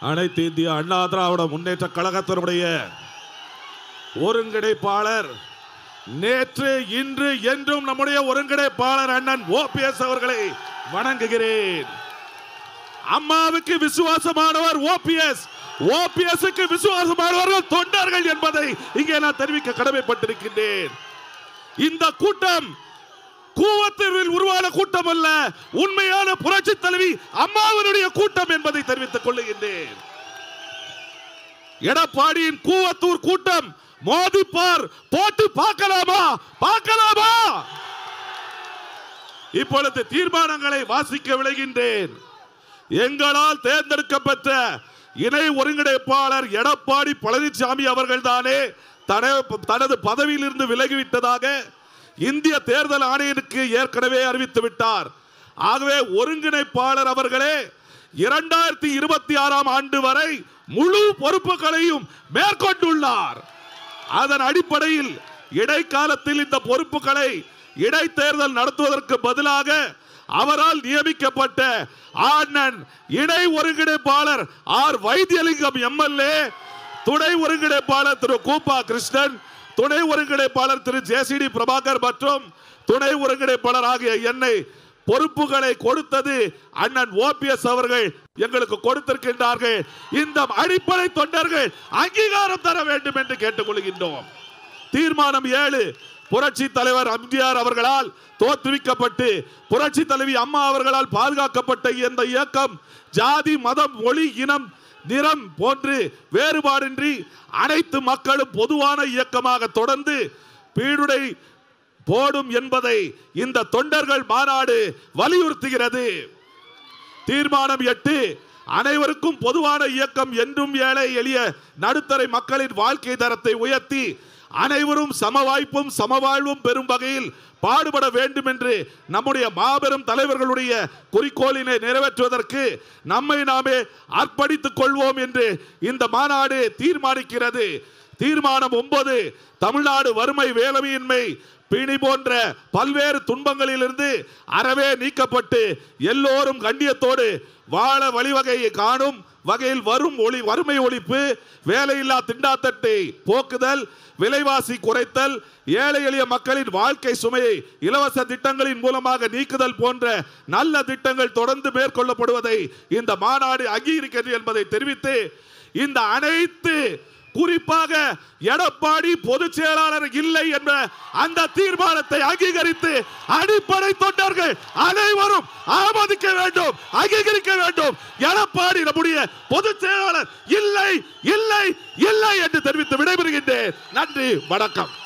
அனைத்து இந்திய அண்ணா திராவிட முன்னேற்ற கழகத்தினுடைய ஒருங்கிணைப்பாளர் நேற்று இன்று என்றும் நம்முடைய ஒருங்கிணைப்பாளர் அண்ணன் ஓபிஎஸ் அவர்களை வணங்குகிறேன் அம்மாவுக்கு விசுவாசமானவர் ஓபிஎஸ் ஓபிஎஸ்க்கு விசுவாசமானவர்கள் தொண்டர்கள் என்பதை இங்கே நான் தெரிவிக்க கடமைப்பட்டிருக்கின்றேன் இந்த கூட்டம் கூவத்தீர்வில் உருவான கூட்டம் அல்ல உண்மையான புரட்சி தலைவி அம்மாவினுடைய கூட்டம் என்பதை தெரிவித்துக் கொள்ளுகின்றேன் எடப்பாடியின் கூவத்தூர் கூட்டம் மோதிப்பார் போட்டு பார்க்கலாமா பார்க்கலாமா இப்பொழுது தீர்மானங்களை வாசிக்க விளைகின்றேன் எங்களால் தேர்ந்தெடுக்கப்பட்ட இணை ஒருங்கிணைப்பாளர் எடப்பாடி பழனிசாமி அவர்கள் தானே தனது பதவியிலிருந்து விலகிவிட்டதாக இந்திய தேர்தல் ஆணையருக்கு ஏற்கனவே அறிவித்து விட்டார் ஆகவே ஒருங்கிணைப்பாளர் அவர்களே இரண்டாயிரத்தி இருபத்தி ஆறாம் ஆண்டு வரை முழு பொறுப்புகளையும் மேற்கொண்டுள்ளார் அதன் அடிப்படையில் இடைக்காலத்தில் இந்த பொறுப்புகளை இடைத்தேர்தல் நடத்துவதற்கு பதிலாக அவரால் நியமிக்கப்பட்ட அண்ணன் இணை ஒருங்கிணைப்பாளர் ஆர் வைத்தியலிங்கம் எம்எல்ஏ துணை ஒருங்கிணைப்பாளர் திரு கூப்பா கிருஷ்ணன் துணை ஒருங்கிணைப்பாளர் திரு ஜேசிடி பிரபாகர் மற்றும் துணை ஒருங்கிணைப்பாளர் ஆகிய என்னை பொறுப்புகளை கொடுத்தது அண்ணன் ஓபிஎஸ் அவர்கள் எங்களுக்கு கொடுத்திருக்கின்றார்கள் இந்த அடிப்படை தொண்டர்கள் அங்கீகாரம் தர வேண்டும் என்று கேட்டுக்கொள்கின்றோம் தீர்மானம் ஏழு புரட்சி தலைவர் எம்ஜிஆர் அவர்களால் தோற்றுவிக்கப்பட்டு புரட்சி தலைவி அம்மா அவர்களால் பாதுகாக்கப்பட்ட இந்த இயக்கம் ஜாதி மதம் மொழி இனம் நிறம் போன்று வேறுபாடின்றி அனைத்து மக்களும் பொதுவான இயக்கமாக தொடர்ந்து பீடுடை போடும் என்பதை இந்த தொண்டர்கள் மாநாடு வலியுறுத்துகிறது தீர்மானம் எட்டு அனைவருக்கும் பொதுவான இயக்கம் என்றும் ஏழை எளிய நடுத்தரை மக்களின் வாழ்க்கை தரத்தை உயர்த்தி அனைவரும் சம வாய்ப்பும் சமவாழ்வும் பெறும் வகையில் பாடுபட வேண்டும் என்று நம்முடைய மாபெரும் தலைவர்களுடைய குறிக்கோளினை நிறைவேற்றுவதற்கு நம்மை நாமே அர்ப்பணித்துக் கொள்வோம் என்று இந்த மாநாடு தீர்மானிக்கிறது தீர்மானம் ஒன்பது தமிழ்நாடு வறுமை வேலையின்மை பிணி போன்ற பல்வேறு துன்பங்களிலிருந்து அறவே நீக்கப்பட்டு எல்லோரும் கண்ணியத்தோடு வாழ வழிவகையை காணும் வகையில் வரும் ஒளி வறுமை ஒழிப்பு வேலையில்லா திண்டாட்டத்தை போக்குதல் விலைவாசி குறைத்தல் ஏழை எளிய மக்களின் வாழ்க்கை சுமையை இலவச திட்டங்களின் மூலமாக நீக்குதல் போன்ற நல்ல திட்டங்கள் தொடர்ந்து மேற்கொள்ளப்படுவதை இந்த மாநாடு அங்கீகரிக்கிறது என்பதை தெரிவித்து இந்த அனைத்து குறிப்பாக எடப்பாடி பொதுச் செயலாளர் இல்லை என்ற அந்த தீர்மானத்தை அங்கீகரித்து அடிப்படை தொண்டர்கள் அனைவரும் ஆமோதிக்க வேண்டும் அங்கீகரிக்க வேண்டும் எடப்பாடி நம்முடைய பொதுச் செயலாளர் இல்லை இல்லை இல்லை என்று தெரிவித்து விடைபெறுகின்றேன் நன்றி வணக்கம்